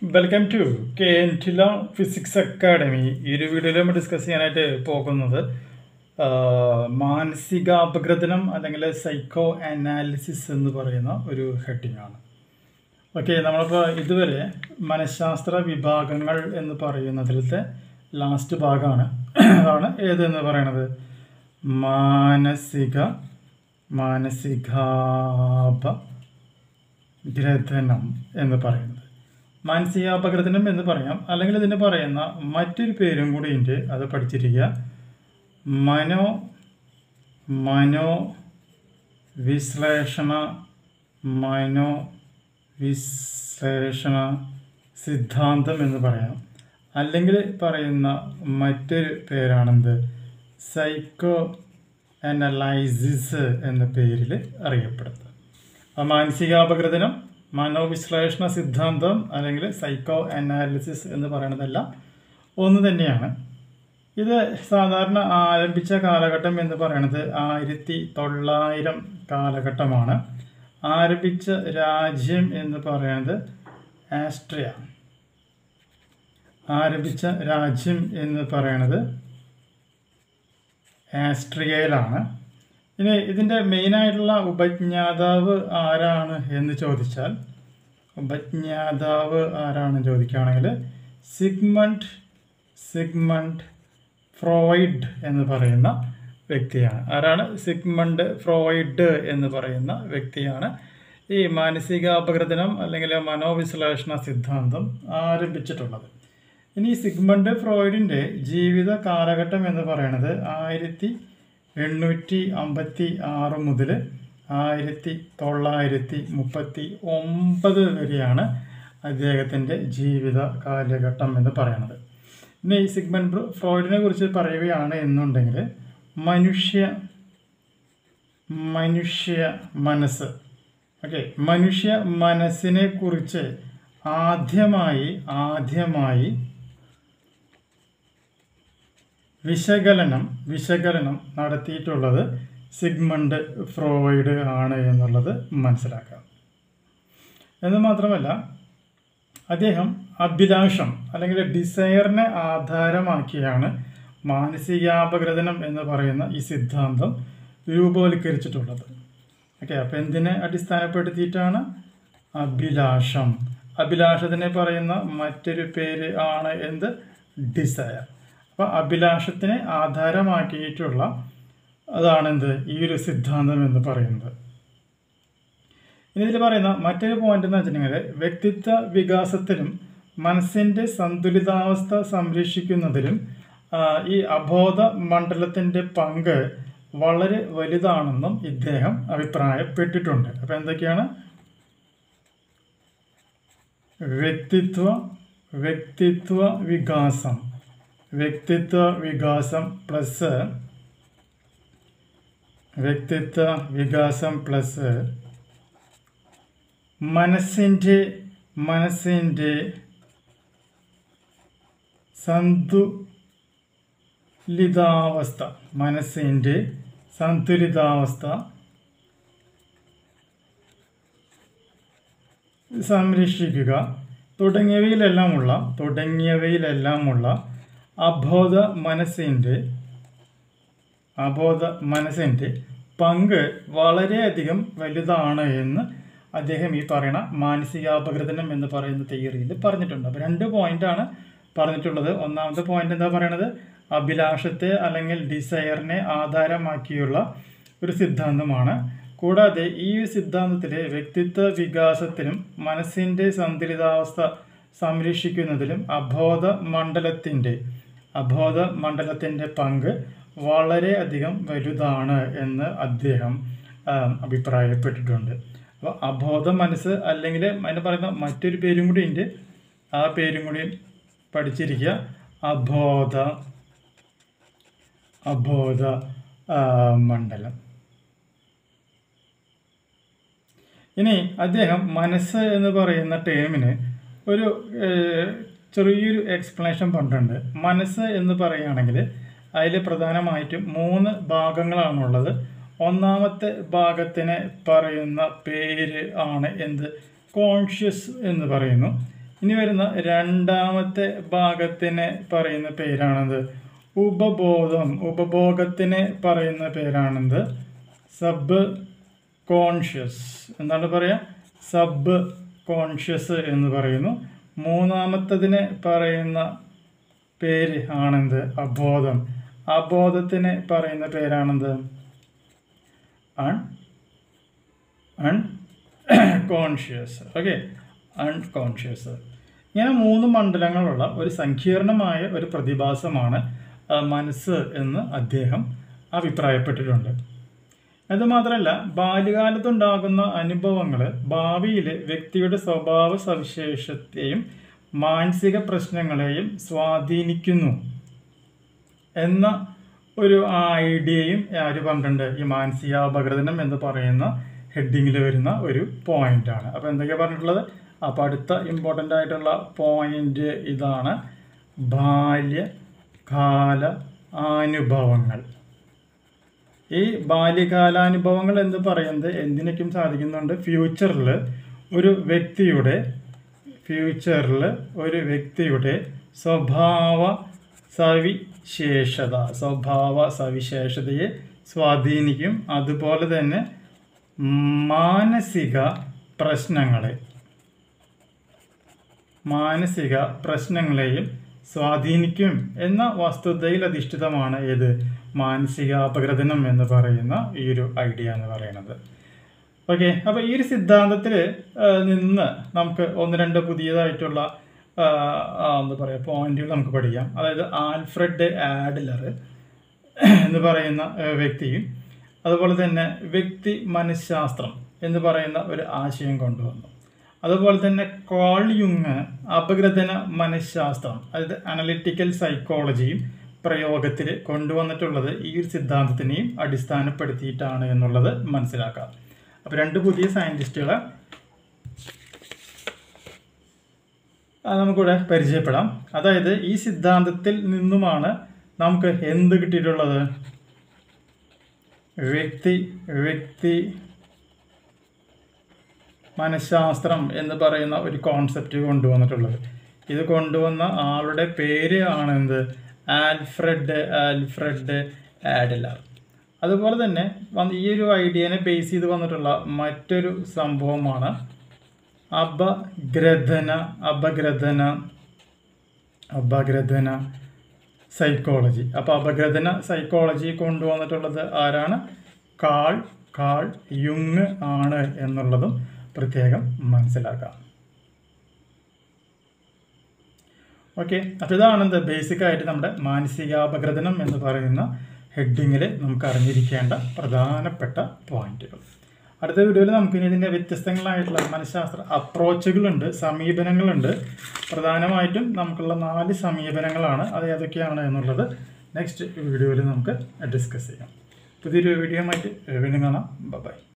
welcome to K N ടില physics academy ഈ ഒരു വീഡിയോയിൽ നമ്മൾ ഡിസ്കസ് ചെയ്യാനായിട്ട് പോകുന്നത് ആ, മാനസിക അപഗ്രഥനം അല്ലെങ്കിൽ സൈക്കോ അനാലിസിസ് എന്ന് പറയുന്ന ഒരു ഹെഡിങ് ആണ് ഓക്കെ നമ്മളിപ്പോൾ ഇതുവരെ മനഃശാസ്ത്ര വിഭാഗങ്ങൾ എന്ന് പറയുന്നതിലത്തെ ലാസ്റ്റ് ഭാഗമാണ് അതാണ് ഏതെന്ന് പറയണത് മാനസിക മാനസികാപ ഗ്രഥനം എന്ന് പറയുന്നത് മാനസികാപഗ്രഥനം എന്ന് പറയാം അല്ലെങ്കിൽ ഇതിന് പറയുന്ന മറ്റൊരു പേരും കൂടി ഉണ്ട് അത് പഠിച്ചിരിക്കുക മനോ മനോ വിശ്ലേഷണ മനോ വിശ്ലേഷണ സിദ്ധാന്തം എന്ന് പറയാം അല്ലെങ്കിൽ പറയുന്ന മറ്റൊരു പേരാണെന്ത് സൈക്കോ അനലൈസിസ് എന്ന പേരിൽ അറിയപ്പെടുന്നത് ആ മാനസികാപഗ്രഥനം മനോവിശ്ലേഷണ സിദ്ധാന്തം അല്ലെങ്കിൽ സൈക്കോ അനാലിസിസ് എന്ന് പറയുന്നതെല്ലാം ഒന്ന് തന്നെയാണ് ഇത് സാധാരണ ആരംഭിച്ച കാലഘട്ടം എന്ന് പറയുന്നത് ആയിരത്തി തൊള്ളായിരം കാലഘട്ടമാണ് ആരംഭിച്ച രാജ്യം എന്ന് പറയുന്നത് ആസ്ട്രിയ ആരംഭിച്ച രാജ്യം എന്ന് പറയുന്നത് ആസ്ട്രിയയിലാണ് ഇനി ഇതിൻ്റെ മെയിനായിട്ടുള്ള ഉപജ്ഞാതാവ് ആരാണ് എന്ന് ചോദിച്ചാൽ ഉപജ്ഞാതാവ് ആരാണ് ചോദിക്കുകയാണെങ്കിൽ സിഗ്മണ്ട് സിഗ്മണ്ട് ഫ്രോയിഡ് എന്ന് പറയുന്ന വ്യക്തിയാണ് ആരാണ് സിഗ്മണ്ട് ഫ്രോയിഡ് എന്ന് പറയുന്ന വ്യക്തിയാണ് ഈ മാനസിക അപഗ്രഥനം അല്ലെങ്കിൽ മനോവിശ്ലേഷണ സിദ്ധാന്തം ആരംഭിച്ചിട്ടുള്ളത് ഇനി സിഗ്മണ്ട് ഫ്രോയിഡിൻ്റെ ജീവിത കാലഘട്ടം എന്ന് പറയുന്നത് ആയിരത്തി എണ്ണൂറ്റി അമ്പത്തി ആറ് മുതൽ ആയിരത്തി തൊള്ളായിരത്തി മുപ്പത്തി ഒമ്പത് വരെയാണ് അദ്ദേഹത്തിൻ്റെ ജീവിത കാലഘട്ടം എന്ന് പറയുന്നത് ഇനി ഈ സിഗ്മണ്ട് ഫ്രോയിഡിനെ കുറിച്ച് പറയുകയാണ് എന്നുണ്ടെങ്കിൽ മനുഷ്യ മനുഷ്യ മനസ്സ് ഓക്കെ മനുഷ്യ മനസ്സിനെ കുറിച്ച് ആദ്യമായി ആദ്യമായി വിശകലനം വിശകലനം നടത്തിയിട്ടുള്ളത് സിഗ്മണ്ട് ഫ്രോയിഡ് ആണ് എന്നുള്ളത് മനസ്സിലാക്കാം എന്ന് മാത്രമല്ല അദ്ദേഹം അഭിലാഷം അല്ലെങ്കിൽ ഡിസയറിനെ ആധാരമാക്കിയാണ് മാനസികാപഗ്രഥനം എന്ന് പറയുന്ന ഈ സിദ്ധാന്തം രൂപവൽക്കരിച്ചിട്ടുള്ളത് ഓക്കെ അപ്പോൾ എന്തിനെ അടിസ്ഥാനപ്പെടുത്തിയിട്ടാണ് അഭിലാഷം അഭിലാഷത്തിനെ പറയുന്ന മറ്റൊരു പേര് ആണ് എന്ത് ഡിസയർ അപ്പോൾ അഭിലാഷത്തിനെ ആധാരമാക്കിയിട്ടുള്ള അതാണെന്ത് ഈ ഒരു സിദ്ധാന്തം എന്ന് പറയുന്നത് ഇനി ഇതിൽ പറയുന്ന മറ്റൊരു പോയിന്റ് എന്ന് വെച്ചിട്ടുണ്ടെങ്കിൽ വ്യക്തിത്വ വികാസത്തിലും മനസ്സിൻ്റെ സന്തുലിതാവസ്ഥ സംരക്ഷിക്കുന്നതിലും ആ, ഈ അബോധ മണ്ഡലത്തിൻ്റെ പങ്ക് വളരെ വലുതാണെന്നും ഇദ്ദേഹം അഭിപ്രായപ്പെട്ടിട്ടുണ്ട് അപ്പോൾ എന്തൊക്കെയാണ് വ്യക്തിത്വ വ്യക്തിത്വ വികാസം വ്യക്തിത്വ വികാസം പ്ലസ് വ്യക്തിത്വ വികാസം പ്ലസ് മനസ്സിൻ്റെ മനസ്സിൻ്റെ സന്തുലിതാവസ്ഥ മനസ്സിൻ്റെ സന്തുലിതാവസ്ഥ സംരക്ഷിക്കുക തുടങ്ങിയവയിലെല്ലാമുള്ള തുടങ്ങിയവയിലെല്ലാമുള്ള അബോധ മനസ്സിൻ്റെ അബോധ മനസ്സിൻ്റെ പങ്ക് വളരെയധികം വലുതാണ് എന്ന് അദ്ദേഹം ഈ പറയുന്ന മാനസികാപഗ്രഥനം എന്ന് പറയുന്ന തിയറിയിൽ പറഞ്ഞിട്ടുണ്ട് അപ്പോൾ രണ്ട് പോയിന്റാണ് പറഞ്ഞിട്ടുള്ളത് ഒന്നാമത്തെ പോയിന്റ് എന്താ പറയണത് അഭിലാഷത്തെ അല്ലെങ്കിൽ ഡിസയറിനെ ആധാരമാക്കിയുള്ള ഒരു സിദ്ധാന്തമാണ് കൂടാതെ ഈ സിദ്ധാന്തത്തിലെ വ്യക്തിത്വ വികാസത്തിനും മനസ്സിൻ്റെ സന്തുലിതാവസ്ഥ സംരക്ഷിക്കുന്നതിലും അബോധ മണ്ഡലത്തിൻ്റെ അബോധ മണ്ഡലത്തിൻ്റെ പങ്ക് വളരെയധികം വലുതാണ് എന്ന് അദ്ദേഹം ആ, അഭിപ്രായപ്പെട്ടിട്ടുണ്ട് അപ്പോൾ അബോധ മനസ്സ് അല്ലെങ്കിൽ അതിന് പറയുന്ന മറ്റൊരു പേരും കൂടി ഉണ്ട് ആ പേരും കൂടി പഠിച്ചിരിക്കുക അബോധ അബോധ ആ, മണ്ഡലം ഇനി അദ്ദേഹം മനസ്സ് എന്ന് പറയുന്ന ടേമിന് ഒരു ഏഹ്, ചെറിയൊരു എക്സ്പ്ലനേഷൻ പറഞ്ഞിട്ടുണ്ട് മനസ്സ് എന്ന് പറയുകയാണെങ്കിൽ അതിൽ പ്രധാനമായിട്ടും മൂന്ന് ഭാഗങ്ങളാണുള്ളത് ഒന്നാമത്തെ ഭാഗത്തിനെ പറയുന്ന പേര് ആണ് എന്ത് കോൺഷ്യസ് എന്ന് പറയുന്നു ഇനി വരുന്ന രണ്ടാമത്തെ ഭാഗത്തിന് പറയുന്ന പേരാണത് ഉപബോധം ഉപഭോഗത്തിന് പറയുന്ന പേരാണെന്ത് സബ് കോൺഷ്യസ് എന്താണ് പറയുക സബ് കോൺഷ്യസ് എന്ന് പറയുന്നു മൂന്നാമത്തതിന് പറയുന്ന പേര് ആണെന്ത് അബോധം അബോധത്തിന് പറയുന്ന പേരാണെന്ത് un unconscious okay unconscious ഇങ്ങനെ മൂന്ന് മണ്ഡലങ്ങളുള്ള ഒരു സങ്കീർണമായ ഒരു പ്രതിഭാസമാണ് ആ, മനസ്സ് എന്ന് അദ്ദേഹം അഭിപ്രായപ്പെട്ടിട്ടുണ്ട് അതുമാത്രമല്ല ബാല്യകാലത്തുണ്ടാകുന്ന അനുഭവങ്ങൾ ഭാവിയിൽ വ്യക്തിയുടെ സ്വഭാവ സവിശേഷത്തെയും മാനസിക പ്രശ്നങ്ങളെയും സ്വാധീനിക്കുന്നു എന്ന ഒരു ഐഡിയയും ആര് പറഞ്ഞിട്ടുണ്ട് ഈ മാനസികാപഗ്രഥനം എന്ന് പറയുന്ന ഹെഡിങ്ങിൽ വരുന്ന ഒരു പോയിന്റാണ് അപ്പോൾ എന്തൊക്കെയാണ് പറഞ്ഞിട്ടുള്ളത് അപ്പോൾ അടുത്ത ഇമ്പോർട്ടൻ്റ് ആയിട്ടുള്ള പോയിന്റ് ഇതാണ് ബാല്യകാല അനുഭവങ്ങൾ ഈ ബാല്യകാലാനുഭവങ്ങൾ എന്ന് പറയുന്നത് എന്തിനൊക്കെയും സാധിക്കുന്നുണ്ട് ഫ്യൂച്ചറിൽ ഒരു വ്യക്തിയുടെ ഫ്യൂച്ചറിൽ ഒരു വ്യക്തിയുടെ സ്വഭാവ സവിശേഷത സ്വഭാവ സവിശേഷതയെ സ്വാധീനിക്കും അതുപോലെ തന്നെ മാനസിക പ്രശ്നങ്ങളെ മാനസിക പ്രശ്നങ്ങളെയും സ്വാധീനിക്കും എന്ന വസ്തുതയിൽ അധിഷ്ഠിതമാണ് ഏത് മാനസിക അപഗ്രഥനം എന്ന് പറയുന്ന ഈ ഒരു ഐഡിയ എന്ന് പറയുന്നത് ഓക്കെ അപ്പോൾ ഈ ഒരു സിദ്ധാന്തത്തിൽ നിന്ന് നമുക്ക് ഒന്ന് രണ്ട് പുതിയതായിട്ടുള്ള ആ, ആ, എന്താ പറയുക പോയിന്റുകൾ നമുക്ക് പഠിക്കാം അതായത് ആൽഫ്രഡ് ആഡ്ലർ എന്ന് പറയുന്ന ആ, വ്യക്തിയും അതുപോലെ തന്നെ വ്യക്തി മനഃശാസ്ത്രം എന്ന് പറയുന്ന ഒരു ആശയം കൊണ്ടുവന്നു അതുപോലെ തന്നെ കോൾ യുങ് അപഗ്രഥന മനഃശാസ്ത്രം അതായത് അനലിറ്റിക്കൽ സൈക്കോളജിയും പ്രയോഗത്തിൽ കൊണ്ടുവന്നിട്ടുള്ളത് ഈ ഒരു സിദ്ധാന്തത്തിനെയും അടിസ്ഥാനപ്പെടുത്തിയിട്ടാണ് എന്നുള്ളത് മനസ്സിലാക്കാം അപ്പോൾ രണ്ട് പുതിയ സയൻറ്റിസ്റ്റുകളെ ആ, നമുക്കിവിടെ പരിചയപ്പെടാം അതായത് ഈ സിദ്ധാന്തത്തിൽ നിന്നുമാണ് നമുക്ക് എന്ത് കിട്ടിയിട്ടുള്ളത് വ്യക്തി വ്യക്തി മനഃശാസ്ത്രം എന്ന് പറയുന്ന ഒരു കോൺസെപ്റ്റ് കൊണ്ടുവന്നിട്ടുള്ളത് ഇത് കൊണ്ടുവന്ന ആളുടെ പേര് ആണെന്ത് ആൽഫ്രഡ് ആൽഫ്രഡ് ആഡലർ അതുപോലെ തന്നെ വന്ന് ഈ ഒരു ഐഡിയനെ ബേസ് ചെയ്ത് വന്നിട്ടുള്ള മറ്റൊരു സംഭവമാണ് അപഗ്രഥന അപഗ്രഥന അപഗ്രഥന സൈക്കോളജി അപ്പോൾ അപഗ്രഥന സൈക്കോളജി കൊണ്ടുവന്നിട്ടുള്ളത് ആരാണ് കാൾ കാൾ യുങ് ആണ് എന്നുള്ളതും പ്രത്യേകം മനസ്സിലാക്കാം ഓക്കെ അപ്പോൾ ഇതാണ് എന്ത് ബേസിക് ആയിട്ട് നമ്മുടെ മാനസികാപഗ്രഥനം എന്ന് പറയുന്ന ഹെഡിങ്ങിൽ നമുക്ക് അറിഞ്ഞിരിക്കേണ്ട പ്രധാനപ്പെട്ട പോയിന്റുകൾ അടുത്ത വീഡിയോയിൽ നമുക്ക് ഇനി ഇതിൻ്റെ വ്യത്യസ്തങ്ങളായിട്ടുള്ള മനഃശാസ്ത്ര അപ്രോച്ചുകളുണ്ട് സമീപനങ്ങളുണ്ട് പ്രധാനമായിട്ടും നമുക്കുള്ള നാല് സമീപനങ്ങളാണ് അത് ഏതൊക്കെയാണ് എന്നുള്ളത് നെക്സ്റ്റ് വീഡിയോയിൽ നമുക്ക് ഡിസ്കസ് ചെയ്യാം പുതിയൊരു വീഡിയോ ആയിട്ട് വീണ്ടും കാണാം ബൈ